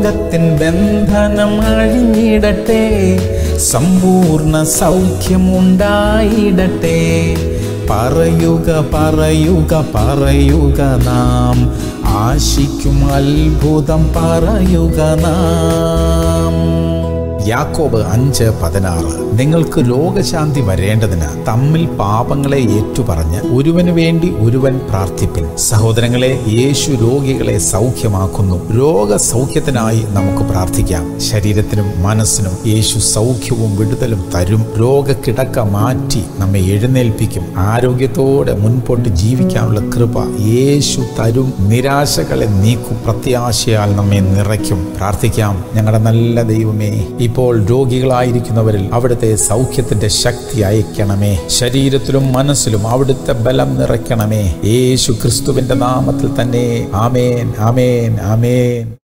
രോഗത്തിൻ ബന്ധനം അഴിഞ്ഞിടട്ടെ സമ്പൂർണ്ണ സൗഖ്യമുണ്ടായിടട്ടെ പറയുക പറയുക പറയുക നാം ആശിക്കും അത്ഭുതം പറയുക നാം യാക്കോബ് അഞ്ച് പതിനാറ് നിങ്ങൾക്ക് രോഗശാന്തി വരേണ്ടതിന് തമ്മിൽ പാപങ്ങളെ ഏറ്റുപറഞ്ഞ് ഒരുവന് വേണ്ടി ഒരുവൻ പ്രാർത്ഥിപ്പിൻ സഹോദരങ്ങളെ യേശു രോഗികളെ സൗഖ്യമാക്കുന്നു രോഗസൗഖ്യത്തിനായി നമുക്ക് പ്രാർത്ഥിക്കാം ശരീരത്തിനും മനസ്സിനും യേശു സൗഖ്യവും വിടുതലും തരും രോഗക്കിടക്ക മാറ്റി നമ്മെ എഴുന്നേൽപ്പിക്കും ആരോഗ്യത്തോടെ മുൻപോട്ട് ജീവിക്കാനുള്ള കൃപ യേശു തരും നിരാശകളെ നീക്കും പ്രത്യാശയാൽ നമ്മെ നിറയ്ക്കും പ്രാർത്ഥിക്കാം ഞങ്ങളുടെ നല്ല ദൈവമേ ഇപ്പോൾ രോഗികളായിരിക്കുന്നവരിൽ അവിടുത്തെ സൗഖ്യത്തിന്റെ ശക്തി അയക്കണമേ ശരീരത്തിലും മനസ്സിലും അവിടുത്തെ ബലം നിറയ്ക്കണമേ യേശു ക്രിസ്തുവിന്റെ നാമത്തിൽ തന്നെ ആമേൻ ആമേൻ ആമേൻ